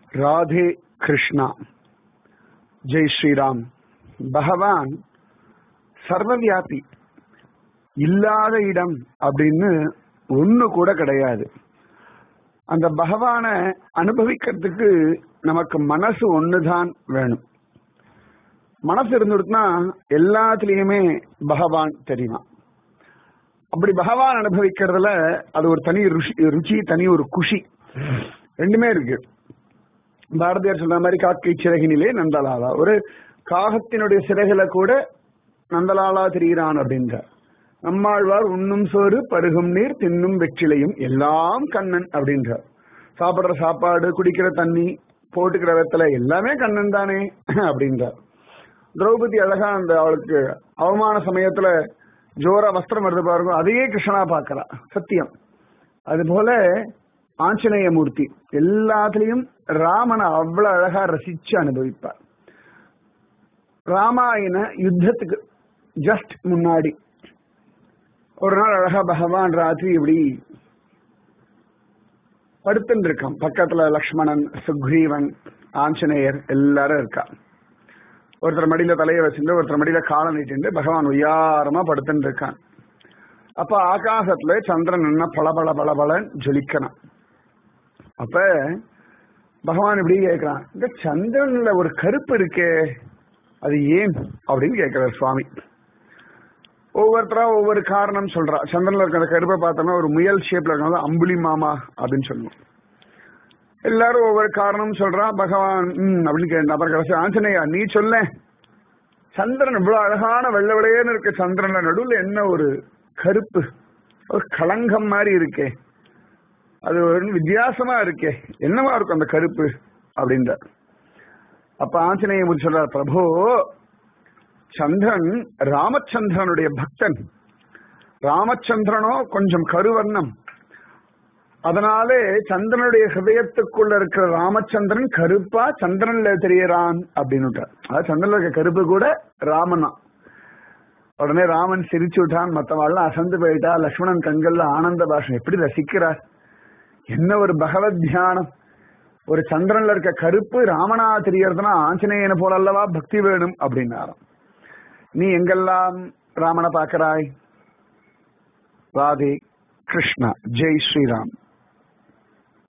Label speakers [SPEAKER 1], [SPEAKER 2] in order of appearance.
[SPEAKER 1] ராதே கிருஷ்ணா ஜெய் ஸ்ரீராம் பகவான் சர்வவியாபி இல்லாத இடம் அப்படின்னு ஒண்ணு கூட கிடையாது அந்த பகவானை அனுபவிக்கிறதுக்கு நமக்கு மனசு ஒண்ணுதான் வேணும் மனசு இருந்துடுத்துனா எல்லாத்துலயுமே பகவான் தெரியுமா அப்படி பகவான் அனுபவிக்கிறதுல அது ஒரு தனி ருசி ருச்சி தனி ஒரு குஷி ரெண்டுமே இருக்கு பாரதியார் சொல்ற மாதிரி காக்கை சிறகினிலே நந்தலாலா ஒரு காகத்தினுடைய சிறகுல கூட நந்தலாலா தெரிகிறான் அப்படின்றார் நம்மாழ்வார் உண்ணும் சோறு பருகும் நீர் தின்னும் வெற்றிலையும் எல்லாம் கண்ணன் அப்படின்றார் சாப்பிடுற சாப்பாடு குடிக்கிற தண்ணி போட்டுக்கிற வெத்தலை எல்லாமே கண்ணன் தானே அப்படின்றார் திரௌபதி அழகா அந்த அவளுக்கு அவமான சமயத்துல ஜோரா வஸ்திரம் வருது பாருங்க அதையே கிருஷ்ணனா பாக்குறா சத்தியம் அது போல ஆஞ்சநேய மூர்த்தி எல்லாத்துலயும் ராமனை அவ்வளவு அழகா ரசிச்சு அனுபவிப்பார் ராமாயண யுத்தத்துக்கு ஜஸ்ட் முன்னாடி ஒரு நாள் அழகா பகவான் ராத்திரி இப்படி படுத்துட்டு இருக்கான் பக்கத்துல லக்ஷ்மணன் சுக்ரீவன் ஆஞ்சநேயர் எல்லாரும் இருக்கா ஒருத்தர் மடியில தலையை வச்சுட்டு ஒருத்தர் மடியில காலை நீட்டிண்டு பகவான் உயாரமா படுத்துட்டு இருக்கான் அப்ப ஆகாசத்துல சந்திரன் என்ன பல பல பல பலன் ஜொலிக்கணும் அப்ப பகவான் இப்படி கேட்கிறான் இந்த சந்திரன்ல ஒரு கருப்பு இருக்கே அது ஏன் அப்படின்னு கேட்கிறார் சுவாமி ஒவ்வொருத்தரா ஒவ்வொரு காரணம் சொல்றா சந்திரன்ல இருக்கிற கருப்பை பார்த்தோம்னா ஒரு முயல் ஷேப்ல இருக்கிறது அம்புலி மாமா அப்படின்னு சொல்லுவோம் எல்லாரும் ஒவ்வொரு காரணம் சொல்றா பகவான் ம் அப்படின்னு கேட்டா அப்புறம் கடைசி ஆஞ்சநேயா நீ சொல்ல சந்திரன் இவ்வளவு அழகான வெள்ளை வெள்ளையன்னு இருக்க சந்திரன்ல நடுவுல என்ன ஒரு கருப்பு ஒரு களங்கம் மாதிரி இருக்கே அது ஒரு வித்தியாசமா இருக்கே என்னவா இருக்கும் அந்த கருப்பு அப்படின்ற அப்ப ஆஞ்சநேய முடிச்சு சொல்றார் பிரபு சந்திரன் ராமச்சந்திரனுடைய பக்தன் ராமச்சந்திரனோ கொஞ்சம் கருவர்ணம் அதனாலே சந்திரனுடைய ஹிருதயத்துக்குள்ள இருக்கிற ராமச்சந்திரன் கருப்பா சந்திரன்ல தெரியறான் அப்படின்னு அதாவது சந்திரன்ல இருக்க கருப்பு கூட ராமனா உடனே ராமன் சிரிச்சு விட்டான் மத்தவாள்லாம் அசந்து போயிட்டா லக்ஷ்மணன் கண்கள்ல ஆனந்த பாஷம் எப்படி ரசிக்கிறார் என்ன ஒரு பகவத் தியானம் ஒரு சந்திரன்ல இருக்க கருப்பு ராமனா தெரியறதுனா ஆஞ்சநேயனை போல அல்லவா பக்தி வேணும் அப்படின்னாராம் நீ எங்கெல்லாம் ராமனை பார்க்கிறாய் ராதே கிருஷ்ணா ஜெய் ஸ்ரீராம்